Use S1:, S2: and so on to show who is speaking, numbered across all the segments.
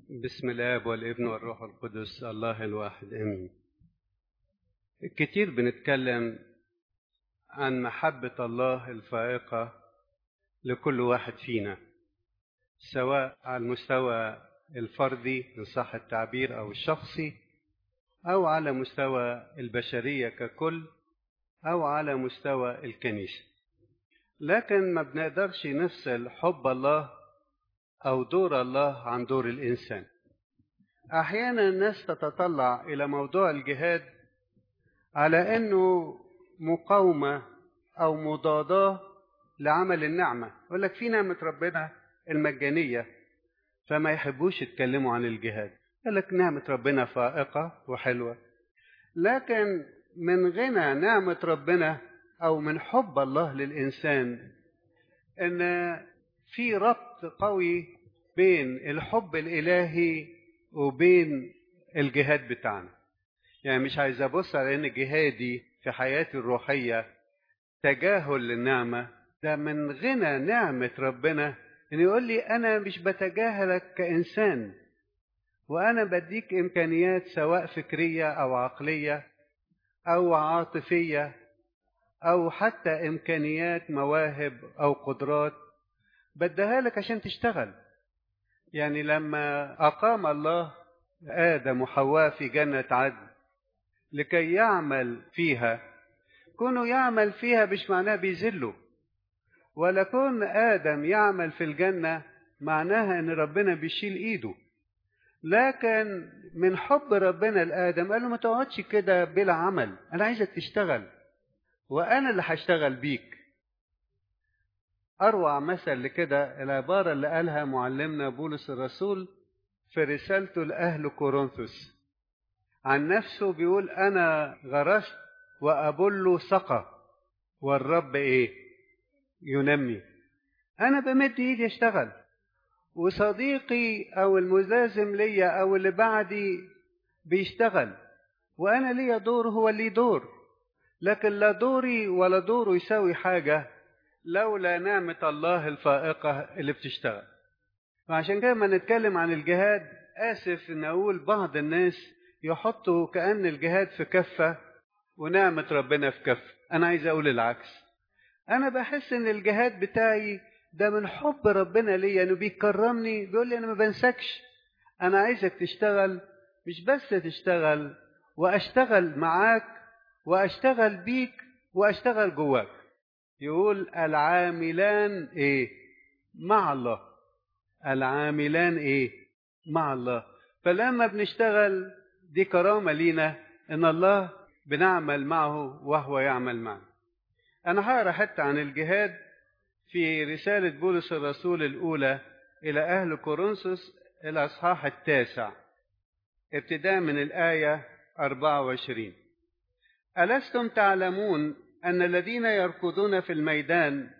S1: بسم الاب والابن والروح القدس الله الواحد امين كتير بنتكلم عن محبه الله الفائقه لكل واحد فينا سواء على المستوى الفردي ان صح التعبير او الشخصي او على مستوى البشريه ككل او على مستوى الكنيسه لكن ما بنقدرش نفصل حب الله او دور الله عن دور الانسان احيانا الناس تتطلع الى موضوع الجهاد على انه مقاومه او مضاداه لعمل النعمه يقول لك في نعمه ربنا المجانيه فما يحبوش يتكلموا عن الجهاد يقول لك نعمه ربنا فائقه وحلوه لكن من غنى نعمه ربنا او من حب الله للانسان ان في ربط قوي بين الحب الالهي وبين الجهاد بتاعنا يعني مش عايز ابص على ان جهادي في حياتي الروحيه تجاهل للنعمه ده من غنى نعمه ربنا ان يقول لي انا مش بتجاهلك كانسان وانا بديك امكانيات سواء فكريه او عقليه او عاطفيه او حتى امكانيات مواهب او قدرات بديها لك عشان تشتغل يعني لما اقام الله ادم وحواء في جنه عدن لكي يعمل فيها كونه يعمل فيها مش معناه بيذله ولا كون ادم يعمل في الجنه معناها ان ربنا بيشيل ايده لكن من حب ربنا لادم قال له ما تقعدش كده بلا عمل انا عايزك تشتغل وانا اللي هشتغل بيك اروع مثل لكده العباره اللي قالها معلمنا بولس الرسول في رسالته لاهل كورنثوس عن نفسه بيقول انا غرست وابل سقى والرب ايه ينمي انا بمد ايدي اشتغل وصديقي او الملازم ليا او اللي بعدي بيشتغل وانا ليا دور هو اللي دور لكن لا دوري ولا دوره يساوي حاجه لولا نعمه الله الفائقه اللي بتشتغل وعشان كده ما نتكلم عن الجهاد اسف ان اقول بعض الناس يحطوا كأن الجهاد في كفة ونعمة ربنا في كفة أنا عايز أقول العكس أنا بحس إن الجهاد بتاعي ده من حب ربنا ليا إنه بيكرمني بيقول لي أنا ما بنسكش أنا عايزك تشتغل مش بس تشتغل وأشتغل معاك وأشتغل بيك وأشتغل جواك يقول العاملان إيه مع الله العاملان إيه مع الله فلما بنشتغل دي كرامة لينا إن الله بنعمل معه وهو يعمل معنا. أنا هقرا حتة عن الجهاد في رسالة بولس الرسول الأولى إلى أهل كورنثوس الأصحاح التاسع ابتداء من الآية 24 ألستم تعلمون أن الذين يركضون في الميدان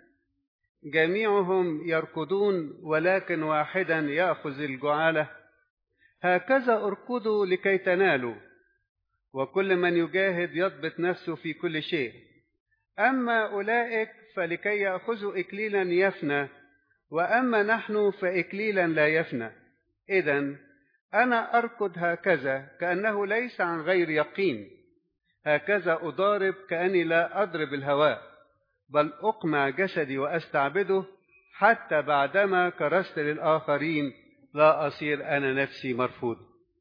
S1: جميعهم يركضون ولكن واحدا يأخذ الجعاله هكذا اركضوا لكي تنالوا وكل من يجاهد يضبط نفسه في كل شيء اما اولئك فلكي ياخذوا اكليلا يفنى واما نحن فاكليلا لا يفنى اذا انا اركض هكذا كانه ليس عن غير يقين هكذا اضارب كاني لا اضرب الهواء بل اقمع جسدي واستعبده حتى بعدما كرست للاخرين لا أصير أنا نفسي مرفوض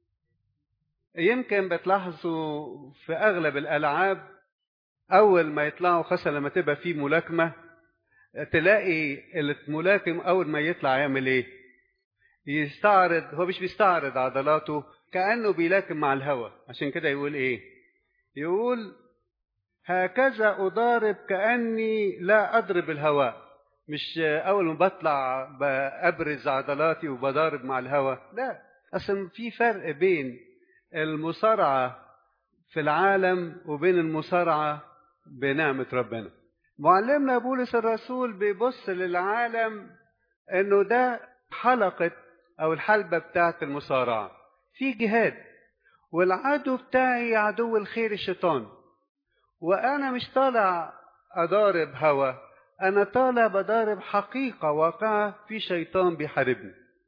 S1: يمكن بتلاحظوا في أغلب الألعاب أول ما يطلعوا خاصة لما تبقى في ملاكمة تلاقي الملاكم أول ما يطلع يعمل إيه؟ يستعرض هو مش بيستعرض عضلاته كأنه بيلاكم مع الهواء عشان كده يقول إيه؟ يقول هكذا أضارب كأني لا أضرب الهواء مش اول ما بطلع بابرز عضلاتي وبضارب مع الهواء لا اصلا في فرق بين المصارعه في العالم وبين المصارعه بنعمه ربنا معلمنا بولس الرسول بيبص للعالم انه ده حلقه او الحلبه بتاعت المصارعه في جهاد والعدو بتاعي عدو الخير الشيطان وانا مش طالع اضارب هوا أنا طالع بضارب حقيقة واقعة في شيطان بيحاربني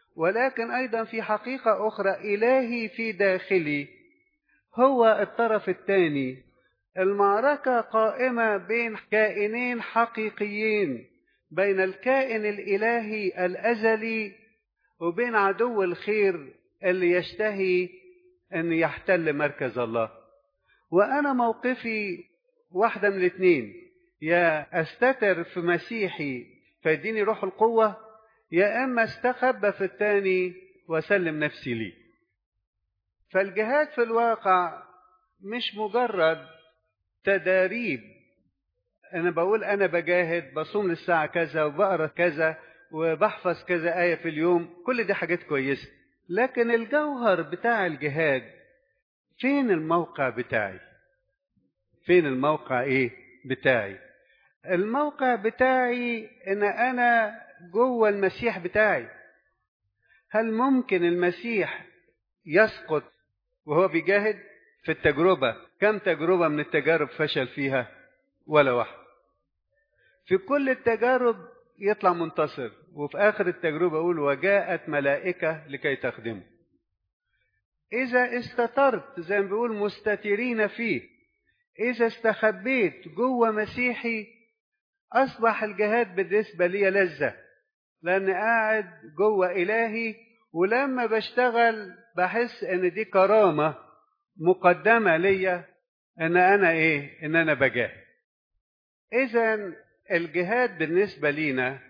S1: ولكن أيضا في حقيقة أخرى إلهي في داخلي هو الطرف الثاني المعركة قائمة بين كائنين حقيقيين بين الكائن الإلهي الأزلي وبين عدو الخير اللي يشتهي أن يحتل مركز الله وأنا موقفي واحدة من الاثنين يا أستتر في مسيحي فيديني روح القوة يا إما استخبى في الثاني وأسلم نفسي ليه فالجهاد في الواقع مش مجرد تداريب أنا بقول أنا بجاهد بصوم للساعة كذا وبقرا كذا وبحفظ كذا آية في اليوم كل دي حاجات كويسة لكن الجوهر بتاع الجهاد فين الموقع بتاعي فين الموقع ايه بتاعي الموقع بتاعي ان انا جوه المسيح بتاعي هل ممكن المسيح يسقط وهو بيجاهد في التجربة كم تجربة من التجارب فشل فيها ولا واحد في كل التجارب يطلع منتصر وفي آخر التجربة يقول وجاءت ملائكة لكي تخدمه إذا استترت زي ما بيقول مستترين فيه إذا استخبيت جوه مسيحي أصبح الجهاد بالنسبة لي لذة لأن قاعد جوه إلهي ولما بشتغل بحس إن دي كرامة مقدمة ليا إن أنا إيه؟ إن أنا بجاهد. إذا الجهاد بالنسبة لينا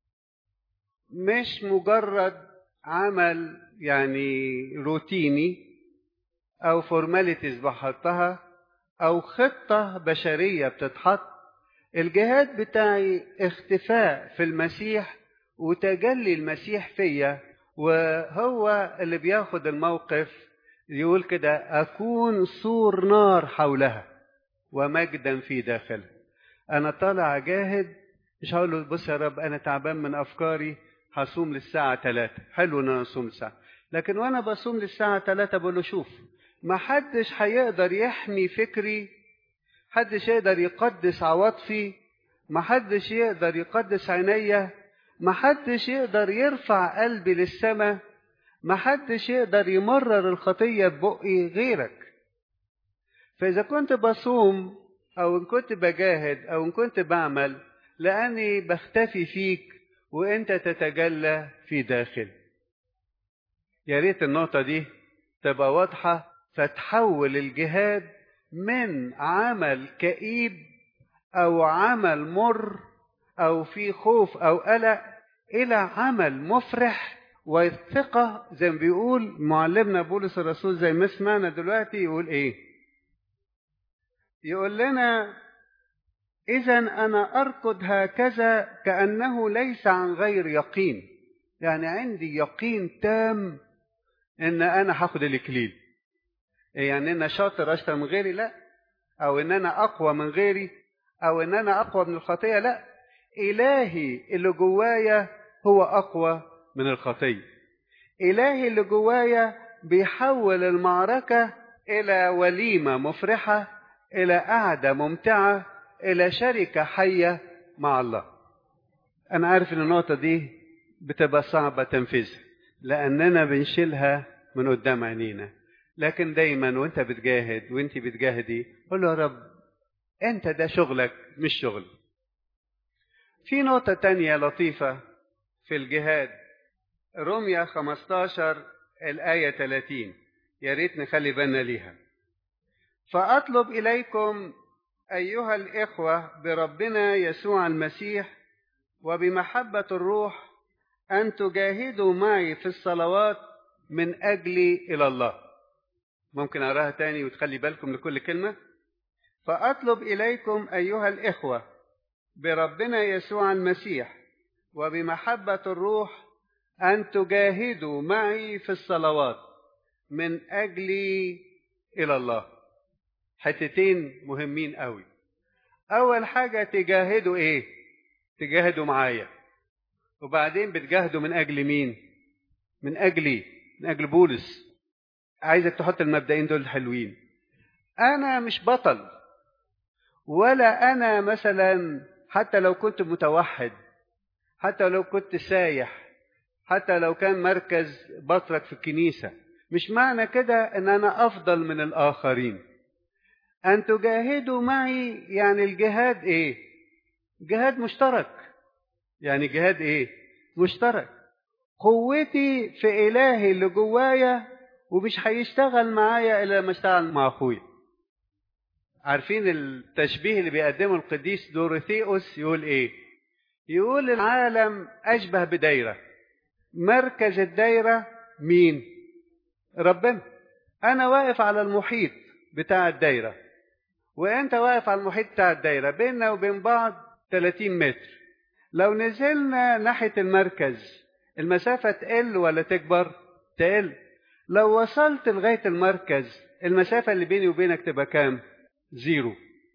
S1: مش مجرد عمل يعني روتيني أو فورماليتيز بحطها أو خطة بشرية بتتحط الجهاد بتاعي اختفاء في المسيح وتجلي المسيح فيا وهو اللي بياخد الموقف يقول كده أكون سور نار حولها ومجدا في داخلها أنا طالع أجاهد مش هقول له بص يا رب أنا تعبان من أفكاري هصوم للساعة 3 حلو إن أنا أصوم للساعة لكن وأنا بصوم للساعة 3 بقول له شوف ما حدش هيقدر يحمي فكري حدش يقدر يقدس عواطفي ما حدش يقدر يقدس عينيا ما حدش يقدر يرفع قلبي للسماء ما حدش يقدر يمرر الخطية ببقي غيرك فإذا كنت بصوم أو إن كنت بجاهد أو إن كنت بعمل لأني بختفي فيك وأنت تتجلى في داخل يا ريت النقطة دي تبقى واضحة فتحول الجهاد من عمل كئيب أو عمل مر أو في خوف أو قلق إلى عمل مفرح والثقة زي ما بيقول معلمنا بولس الرسول زي ما سمعنا دلوقتي يقول إيه؟ يقول لنا إذا أنا أركض هكذا كأنه ليس عن غير يقين يعني عندي يقين تام إن أنا هاخد الإكليل يعني أنا شاطر أشطر من غيري لا أو إن أنا أقوى من غيري أو إن أنا أقوى من الخطية لا إلهي اللي جوايا هو أقوى من الخطية إلهي اللي جوايا بيحول المعركة إلى وليمة مفرحة إلى قعدة ممتعة إلى شركة حية مع الله أنا عارف إن النقطة دي بتبقى صعبة تنفيذها لأننا بنشيلها من قدام عينينا لكن دايما وانت بتجاهد وانت بتجاهدي قول له يا رب انت ده شغلك مش شغل في نقطة تانية لطيفة في الجهاد روميا 15 الآية 30 يا ريت نخلي بالنا ليها فأطلب إليكم أيها الإخوة بربنا يسوع المسيح وبمحبة الروح أن تجاهدوا معي في الصلوات من أجلي إلى الله ممكن أراها تاني وتخلي بالكم لكل كلمة فأطلب إليكم أيها الإخوة بربنا يسوع المسيح وبمحبة الروح أن تجاهدوا معي في الصلوات من أجلي إلى الله حتتين مهمين قوي أول حاجة تجاهدوا إيه تجاهدوا معايا وبعدين بتجاهدوا من أجل مين من أجلي من أجل بولس عايزك تحط المبدئين دول حلوين أنا مش بطل ولا أنا مثلا حتى لو كنت متوحد حتى لو كنت سايح حتى لو كان مركز بطرك في الكنيسة مش معنى كده ان انا افضل من الاخرين ان تجاهدوا معي يعني الجهاد ايه جهاد مشترك يعني جهاد ايه مشترك قوتي في الهي اللي جوايا ومش هيشتغل معايا الا لما اشتغل مع اخويا عارفين التشبيه اللي بيقدمه القديس دوريثيوس يقول ايه يقول العالم اشبه بدايره مركز الدايره مين ربنا انا واقف على المحيط بتاع الدايره وانت واقف على المحيط بتاع الدايره بيننا وبين بعض 30 متر لو نزلنا ناحيه المركز المسافه تقل ولا تكبر تقل لو وصلت لغايه المركز المسافه اللي بيني وبينك تبقى كام زيرو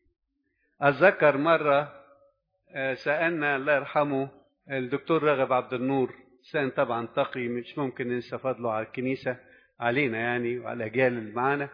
S1: اتذكر مره سالنا الله يرحمه الدكتور راغب عبد النور انسان طبعا تقي مش ممكن ننسى فضله على الكنيسه علينا يعني وعلى الاجيال اللي معانا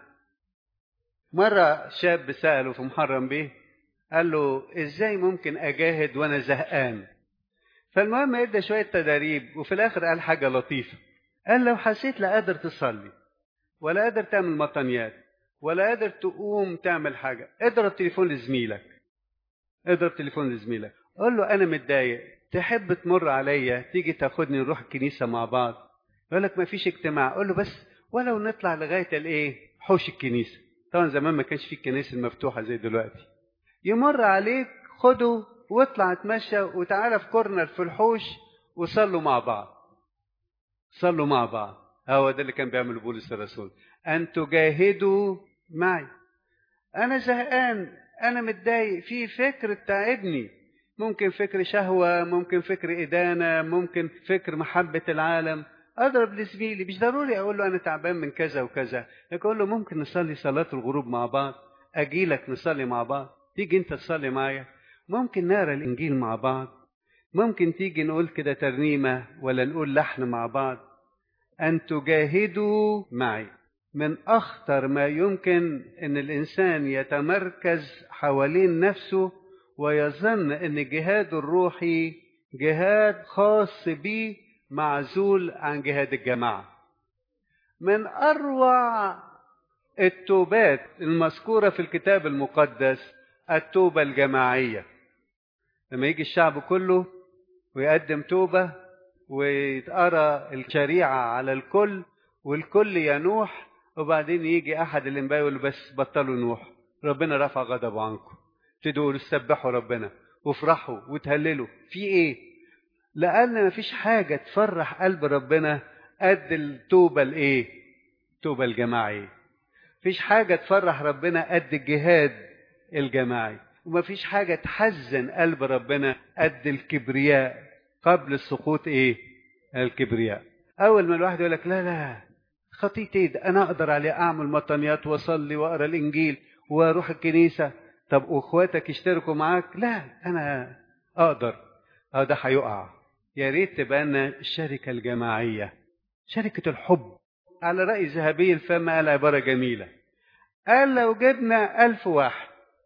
S1: مره شاب ساله في محرم بيه قال له ازاي ممكن اجاهد وانا زهقان فالمهم ادى شويه تداريب وفي الاخر قال حاجه لطيفه قال لو حسيت لا قادر تصلي ولا قادر تعمل مطنيات ولا قادر تقوم تعمل حاجه اضرب تليفون لزميلك اضرب تليفون لزميلك قول له انا متضايق تحب تمر عليا تيجي تاخدني نروح الكنيسه مع بعض يقول لك ما فيش اجتماع قول له بس ولو نطلع لغايه الايه حوش الكنيسه طبعا زمان ما كانش في الكنائس المفتوحه زي دلوقتي يمر عليك خده واطلع اتمشى وتعالى في كورنر في الحوش وصلوا مع بعض صلوا مع بعض هو ده اللي كان بيعمله بولس الرسول ان تجاهدوا معي انا زهقان انا متضايق في فكر تعبني ممكن فكر شهوه ممكن فكر ادانه ممكن فكر محبه العالم اضرب لزميلي مش ضروري اقول له انا تعبان من كذا وكذا لكن اقول له ممكن نصلي صلاه الغروب مع بعض اجي لك نصلي مع بعض تيجي انت تصلي معايا ممكن نقرا الانجيل مع بعض ممكن تيجي نقول كده ترنيمه ولا نقول لحن مع بعض ان تجاهدوا معي من اخطر ما يمكن ان الانسان يتمركز حوالين نفسه ويظن ان جهاده الروحي جهاد خاص به معزول عن جهاد الجماعه من اروع التوبات المذكوره في الكتاب المقدس التوبه الجماعيه لما يجي الشعب كله ويقدم توبه ويتقرا الشريعه على الكل والكل ينوح وبعدين يجي احد الانبياء يقول بس بطلوا نوح ربنا رفع غضبه عنكم تدوروا تسبحوا ربنا وافرحوا وتهللوا في ايه لان مفيش حاجه تفرح قلب ربنا قد التوبه الايه التوبه الجماعيه مفيش حاجه تفرح ربنا قد الجهاد الجماعي ومفيش حاجه تحزن قلب ربنا قد الكبرياء قبل السقوط ايه الكبرياء اول ما الواحد يقول لك لا لا خطيتي ايه ده انا اقدر عليه اعمل مطنيات واصلي واقرا الانجيل واروح الكنيسه طب واخواتك يشتركوا معاك لا انا اقدر اه ده هيقع يا ريت تبقى لنا الشركه الجماعيه شركه الحب على راي ذهبي الفم قال عباره جميله قال لو جبنا ألف واحد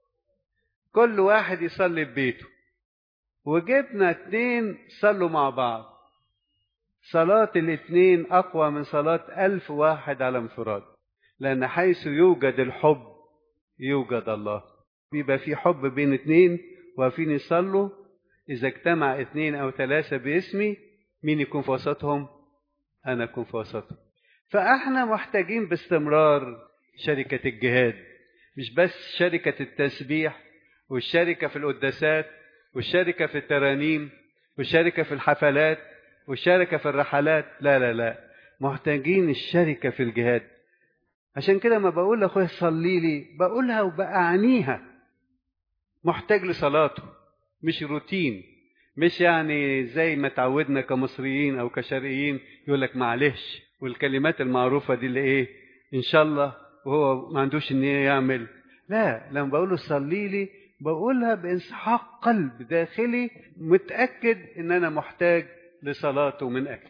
S1: كل واحد يصلي في بيته وجبنا اتنين صلوا مع بعض صلاة الاتنين أقوى من صلاة ألف واحد على انفراد لأن حيث يوجد الحب يوجد الله بيبقى في حب بين اتنين واقفين يصلوا إذا اجتمع اتنين أو ثلاثة باسمي مين يكون في وسطهم؟ أنا أكون في وسطهم فإحنا محتاجين باستمرار شركة الجهاد مش بس شركة التسبيح والشركة في القداسات والشركة في الترانيم والشركة في الحفلات والشركة في الرحلات لا لا لا محتاجين الشركة في الجهاد عشان كده ما بقول لاخويا صلي لي بقولها وبأعنيها محتاج لصلاته مش روتين مش يعني زي ما تعودنا كمصريين او كشرقيين يقول لك معلش والكلمات المعروفه دي اللي ايه ان شاء الله وهو ما عندوش النيه يعمل لا لما بقول له صلي لي بقولها بانسحاق قلب داخلي متاكد ان انا محتاج لصلاته من اجل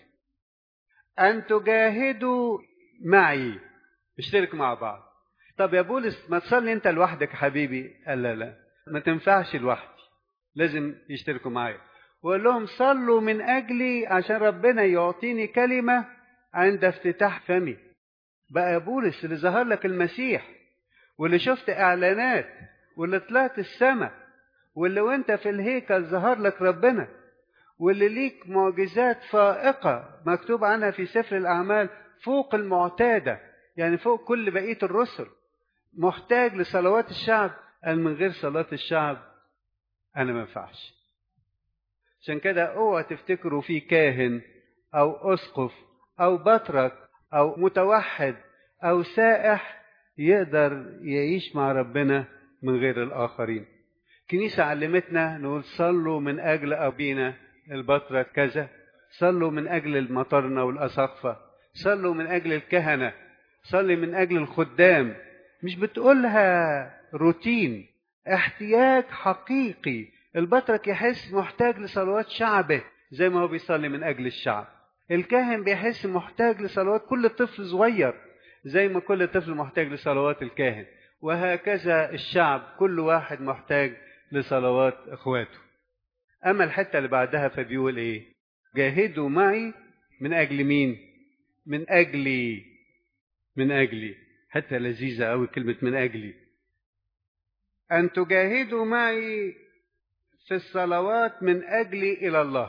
S1: ان تجاهدوا معي اشترك مع بعض طب يا بولس ما تصلي انت لوحدك يا حبيبي قال لا لا ما تنفعش لوحدي لازم يشتركوا معايا وقال لهم صلوا من أجلي عشان ربنا يعطيني كلمة عند افتتاح فمي بقى بولس اللي ظهر لك المسيح واللي شفت إعلانات واللي طلعت السماء واللي وانت في الهيكل ظهر لك ربنا واللي ليك معجزات فائقة مكتوب عنها في سفر الأعمال فوق المعتادة يعني فوق كل بقية الرسل محتاج لصلوات الشعب قال من غير صلاة الشعب أنا ما ينفعش عشان كده اوعى تفتكروا في كاهن أو أسقف أو بطرك أو متوحد أو سائح يقدر يعيش مع ربنا من غير الآخرين كنيسة علمتنا نقول صلوا من أجل أبينا البطرك كذا صلوا من أجل المطرنة والأساقفة صلوا من أجل الكهنة صلي من أجل الخدام مش بتقولها روتين احتياج حقيقي البطرك يحس محتاج لصلوات شعبه زي ما هو بيصلي من أجل الشعب الكاهن بيحس محتاج لصلوات كل طفل صغير زي ما كل طفل محتاج لصلوات الكاهن وهكذا الشعب كل واحد محتاج لصلوات اخواته اما الحته اللي بعدها فبيقول ايه جاهدوا معي من اجل مين من اجلي من اجلي حتى لذيذه قوي كلمه من اجلي ان تجاهدوا معي في الصلوات من اجلي الى الله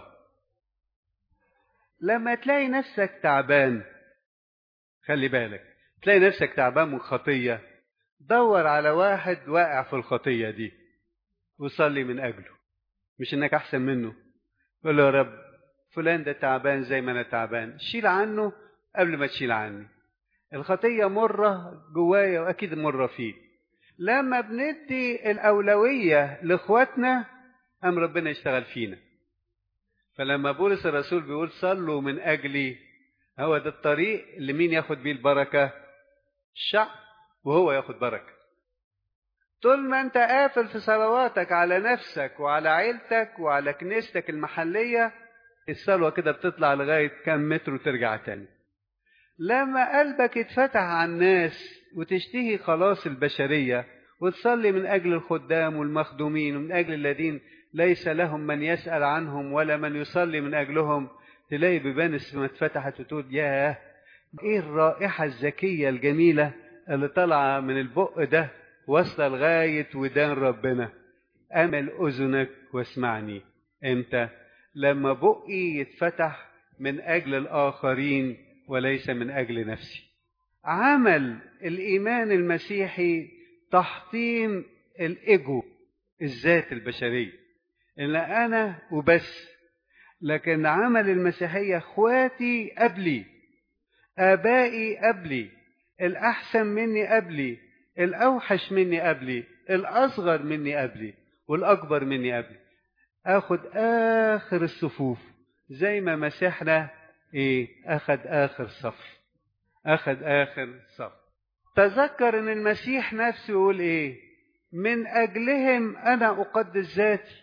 S1: لما تلاقي نفسك تعبان خلي بالك تلاقي نفسك تعبان من خطيه دور على واحد واقع في الخطيه دي وصلي من اجله مش انك احسن منه قول له يا رب فلان ده تعبان زي ما انا تعبان شيل عنه قبل ما تشيل عني الخطيه مره جوايا واكيد مره فيه لما بندي الاولويه لاخواتنا ام ربنا يشتغل فينا فلما بولس الرسول بيقول صلوا من اجلي هو ده الطريق اللي مين ياخد بيه البركه الشعب وهو ياخد بركه طول ما انت قافل في صلواتك على نفسك وعلى عيلتك وعلى كنيستك المحلية الصلوة كده بتطلع لغاية كام متر وترجع تاني لما قلبك يتفتح على الناس وتشتهي خلاص البشرية وتصلي من أجل الخدام والمخدومين ومن أجل الذين ليس لهم من يسأل عنهم ولا من يصلي من أجلهم تلاقي بيبان السماء اتفتحت وتقول ياه ايه الرائحة الذكية الجميلة اللي طالعة من البق ده واصلة لغاية ودان ربنا أمل أذنك واسمعني إمتى لما بقي يتفتح من أجل الآخرين وليس من أجل نفسي عمل الإيمان المسيحي تحطيم الإيجو الذات البشرية إن أنا وبس لكن عمل المسيحية إخواتي قبلي آبائي قبلي الأحسن مني قبلي الأوحش مني قبلي الأصغر مني قبلي والأكبر مني قبلي آخد آخر الصفوف زي ما مسيحنا إيه أخد آخر صف أخد آخر صف تذكر إن المسيح نفسه يقول إيه من أجلهم أنا أقدس ذاتي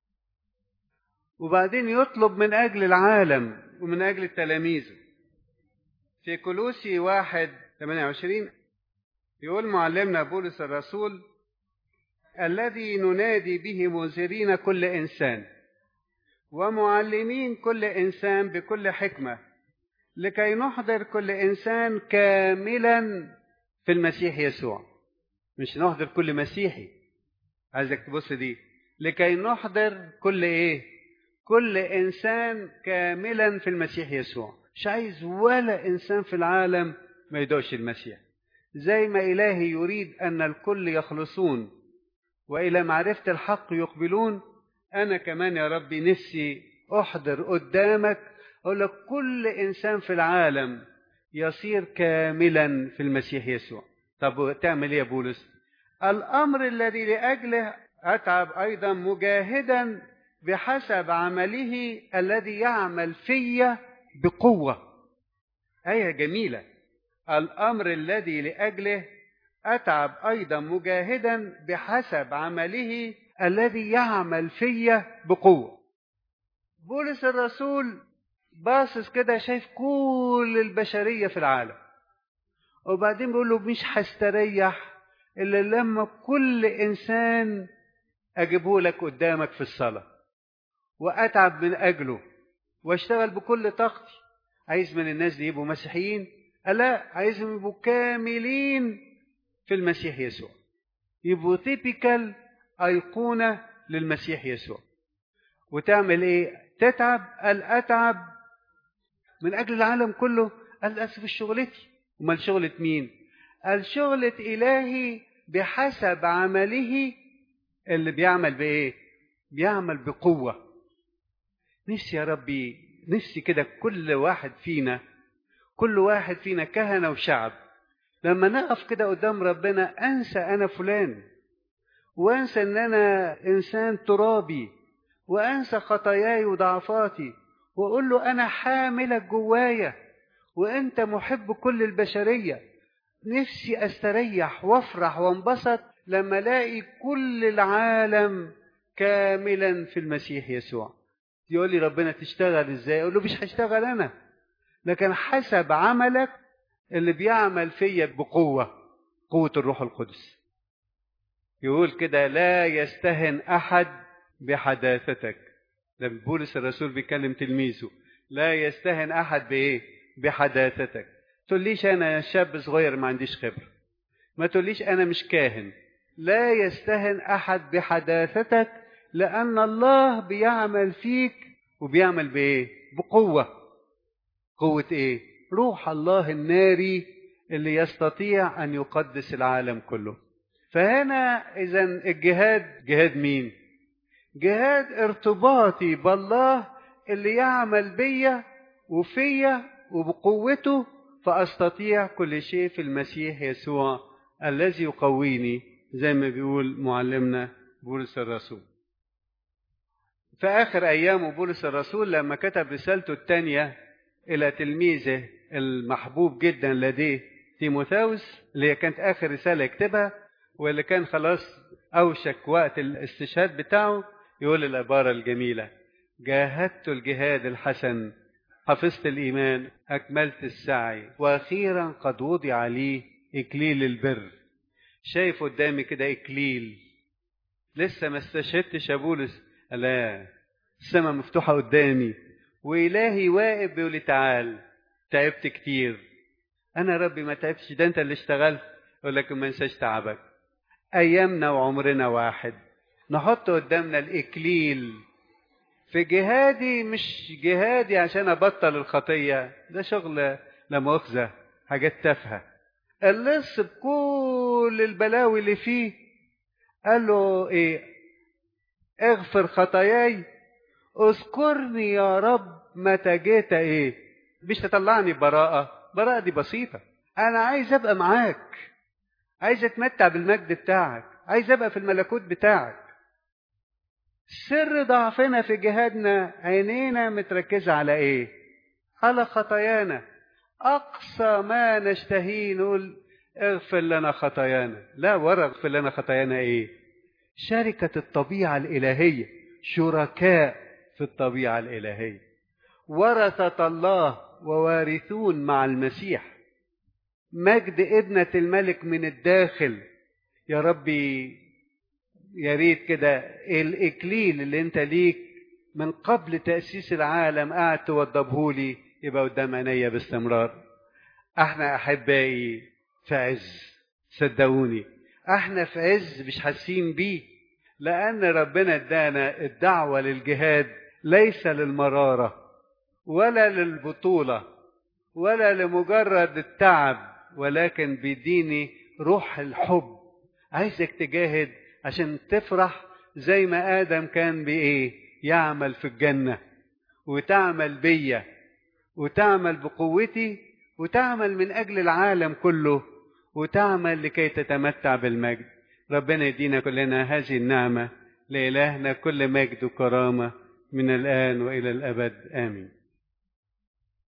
S1: وبعدين يطلب من أجل العالم ومن أجل التلاميذ في كلوسي واحد 28 يقول معلمنا بولس الرسول الذي ننادي به منذرين كل انسان ومعلمين كل انسان بكل حكمه لكي نحضر كل انسان كاملا في المسيح يسوع مش نحضر كل مسيحي عايزك تبص دي لكي نحضر كل ايه كل انسان كاملا في المسيح يسوع مش عايز ولا انسان في العالم ما يدوش المسيح زي ما إلهي يريد أن الكل يخلصون وإلى معرفة الحق يقبلون أنا كمان يا ربي نفسي أحضر قدامك أقول لك كل إنسان في العالم يصير كاملا في المسيح يسوع طب تعمل إيه يا بولس الأمر الذي لأجله أتعب أيضا مجاهدا بحسب عمله الذي يعمل في بقوة آية جميلة الامر الذي لاجله اتعب ايضا مجاهدا بحسب عمله الذي يعمل في بقوه بولس الرسول باصص كده شايف كل البشريه في العالم وبعدين بيقول له مش هستريح الا لما كل انسان اجيبه لك قدامك في الصلاه وأتعب من أجله واشتغل بكل طاقتي عايز من الناس دي يبقوا مسيحيين لا عايزهم يبقوا كاملين في المسيح يسوع يبقوا تيبيكال أيقونة للمسيح يسوع وتعمل ايه تتعب قال اتعب من اجل العالم كله قال للاسف شغلتي امال شغلة مين قال شغلة الهي بحسب عمله اللي بيعمل بايه بيعمل بقوة نفسي يا ربي نفسي كده كل واحد فينا كل واحد فينا كهنة وشعب لما نقف كده قدام ربنا انسى انا فلان وانسى ان انا انسان ترابي وانسى خطاياي وضعفاتي واقول له انا حاملك جوايا وانت محب كل البشريه نفسي استريح وافرح وانبسط لما الاقي كل العالم كاملا في المسيح يسوع يقول لي ربنا تشتغل ازاي اقول له مش هشتغل انا لكن حسب عملك اللي بيعمل فيا بقوه قوه الروح القدس يقول كده لا يستهن احد بحداثتك ده بولس الرسول بيكلم تلميذه لا يستهن احد بايه بحداثتك تقوليش انا شاب صغير ما عنديش خبره ما تقوليش انا مش كاهن لا يستهن احد بحداثتك لان الله بيعمل فيك وبيعمل بايه بقوه قوه ايه روح الله الناري اللي يستطيع ان يقدس العالم كله فهنا اذا الجهاد جهاد مين جهاد ارتباطي بالله اللي يعمل بيا وفيا وبقوته فاستطيع كل شيء في المسيح يسوع الذي يقويني زي ما بيقول معلمنا بولس الرسول في اخر ايامه بولس الرسول لما كتب رسالته الثانيه الى تلميذه المحبوب جدا لديه تيموثاوس اللي هي كانت اخر رساله يكتبها واللي كان خلاص اوشك وقت الاستشهاد بتاعه يقول العبارة الجميلة جاهدت الجهاد الحسن حفظت الإيمان أكملت السعي وأخيرا قد وضع لي إكليل البر شايف قدامي كده إكليل لسه ما استشهدتش يا بولس لا السماء مفتوحة قدامي وإلهي واقف بيقول لي تعال تعبت كتير أنا ربي ما تعبتش ده أنت اللي اشتغلت يقول لك ما انساش تعبك أيامنا وعمرنا واحد نحط قدامنا الإكليل في جهادي مش جهادي عشان أبطل الخطية ده شغل لا مؤاخذة حاجات تافهة اللص بكل البلاوي اللي فيه قال له إيه اغفر خطاياي اذكرني يا رب متى جيت إيه مش تطلعني براءة براءة دي بسيطة أنا عايز أبقى معاك عايز أتمتع بالمجد بتاعك عايز أبقى في الملكوت بتاعك سر ضعفنا في جهادنا عينينا متركزة على ايه على خطايانا اقصى ما نشتهيه نقول اغفر لنا خطايانا لا ورا اغفر لنا خطايانا ايه شركة الطبيعة الإلهية شركاء في الطبيعة الإلهية ورثة الله ووارثون مع المسيح مجد ابنة الملك من الداخل يا ربي يا ريت كده الاكليل اللي انت ليك من قبل تاسيس العالم قاعد توضبهولي يبقى قدام عينيا باستمرار احنا احبائي في عز صدقوني احنا في عز مش حاسين بيه لان ربنا ادانا الدعوه للجهاد ليس للمراره ولا للبطوله ولا لمجرد التعب ولكن بيديني روح الحب عايزك تجاهد عشان تفرح زي ما آدم كان بإيه يعمل في الجنة وتعمل بيا وتعمل بقوتي وتعمل من أجل العالم كله وتعمل لكي تتمتع بالمجد ربنا يدينا كلنا هذه النعمة لإلهنا كل مجد وكرامة من الآن وإلى الأبد آمين